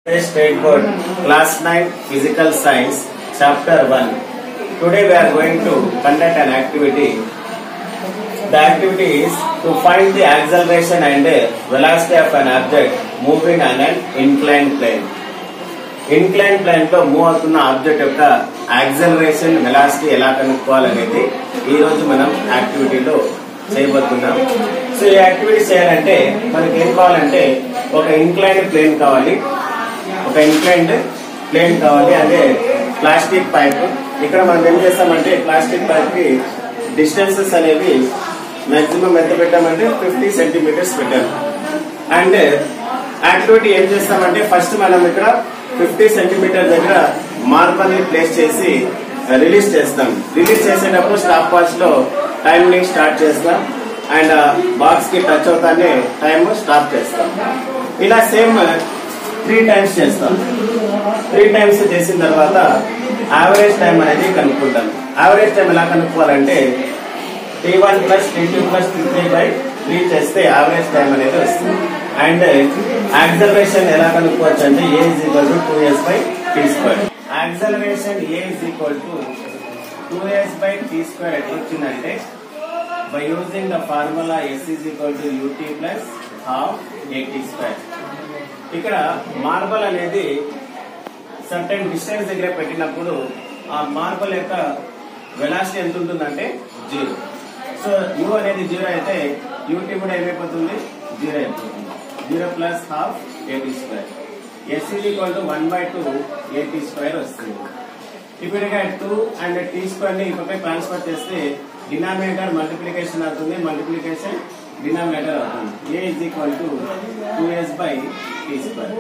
State Board, Class 9, Physical Science, Chapter 1. Today we are going to conduct an activity. The activity is to find the acceleration and velocity of an object moving on an inclined plane. Incline plane లో move అవుతున్న object యొక్క acceleration velocity ఎలా కనుక్కోవాలనేది ఈ రోజు మనం యాక్టివిటీలో చేయబోతున్నాం so ఈ యాక్టివిటీ చేయాలంటే మనకి ఏం కావాలంటే ఒక ఇంక్లైన్ ప్లేన్ కావాలి ఒక ఇంక్లైన్డ్ ప్లేన్ కావాలి అదే ప్లాస్టిక్ పైప్ ఇక్కడ మనం ఏం చేస్తామంటే ప్లాస్టిక్ పైప్ కి డిస్టెన్సెస్ అనేవి మాక్సిమం ఎంత పెట్టామంటే ఫిఫ్టీ సెంటీమీటర్స్ పెట్టాము అండ్ యాక్టివిటీ ఏం చేస్తామంటే ఫస్ట్ మనం ఇక్కడ ఫిఫ్టీ సెంటీమీటర్ దగ్గర మార్బల్ ని ప్లేస్ చేసి రిలీజ్ చేస్తాం రిలీజ్ చేసేటప్పుడు స్టాప్ వాచ్ లో టైమింగ్ స్టార్ట్ చేస్తాం అండ్ బాక్స్ కి టచ్ అవుతానే టైం స్టాప్ చేస్తాం ఇలా సేమ్ త్రీ టైమ్స్ చేస్తాం త్రీ టైమ్స్ చేసిన తర్వాత యావరేజ్ టైం అనేది కనుక్కుంటాం యావరేజ్ టైం ఎలా కనుక్కోవాలంటే T one plus T two plus tea three by three చేస్తే యావరేజ్ టైం అనేది వస్తుంది అండ్ యాక్సలరేషన్ ఎలా కనుక్కోవచ్చు అంటే A is equal to two S by T square acceleration A is equal to two S by T square ఎట్లా వచ్చిందంటే by using the formula S is equal to UT plus half AT square ఇక్కడ marble అనేది certain distance దగ్గర పెట్టినప్పుడు ఆ marble యొక్క velocity ఎంత ఉంటుందంటే జీరో సో యూ అనేది జీరో అయితే యూటీ కూడా ఏమైపోతుంది జీరో అయిపోతుంది zero plus half AT square S is equal to one by two AT square వస్తుంది ఇప్పుడు ఇక టూ అండ్ టీ స్క్వేర్ ని ఇకపై ట్రాన్స్ఫర్ చేస్తే డినామినేటర్ మల్టిప్లికేషన్ అవుతుంది మల్టిప్లికేషన్ డినామినేటర్ అవుతుంది A is equal to two S by T square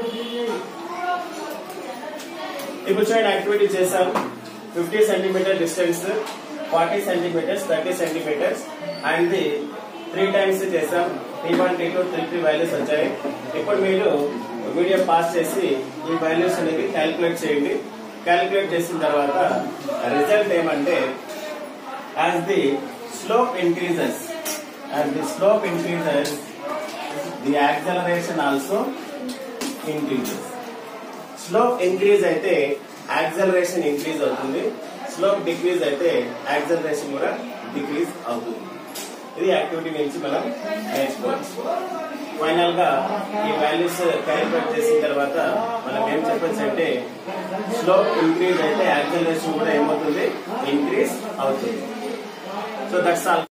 ఇప్పుడు చూడండి యాక్టివిటీ చేసాం fifty centimetre distance forty centimetres thirty centimetres and three times చేసాం T one T two three three values వచ్చాయి ఇప్పుడు మీరు video pass చేసి ఈ వాల్యూస్ అనేవి క్యాలిక్యులేట్ చేయండి క్యాలిక్యులేట్ చేసిన తర్వాత రిజల్ట్ ఏమంటే as the slope increases as the slope increases the acceleration also increases slope increase అయితే యాక్సలరేషన్ ఇంక్రీజ్ అవుతుంది స్లోప్ డిక్రీజ్ అయితే యాక్సలరేషన్ కూడా డిక్రీజ్ అవుతుంది ఇది యాక్టివిటీ నుంచి మనం నేర్చుకోవచ్చు ఫైనల్ గా ఈ వాల్యూస్ క్యాలిక్యులేట్ చేసిన తర్వాత మనం ఏం చెప్పొచ్చు అంటే స్లోప్ ఇంక్రీజ్ అయితే యాక్సలరేషన్ కూడా ఏమవుతుంది ఇంక్రీజ్ అవుతుంది సో దట్స్ ఆల్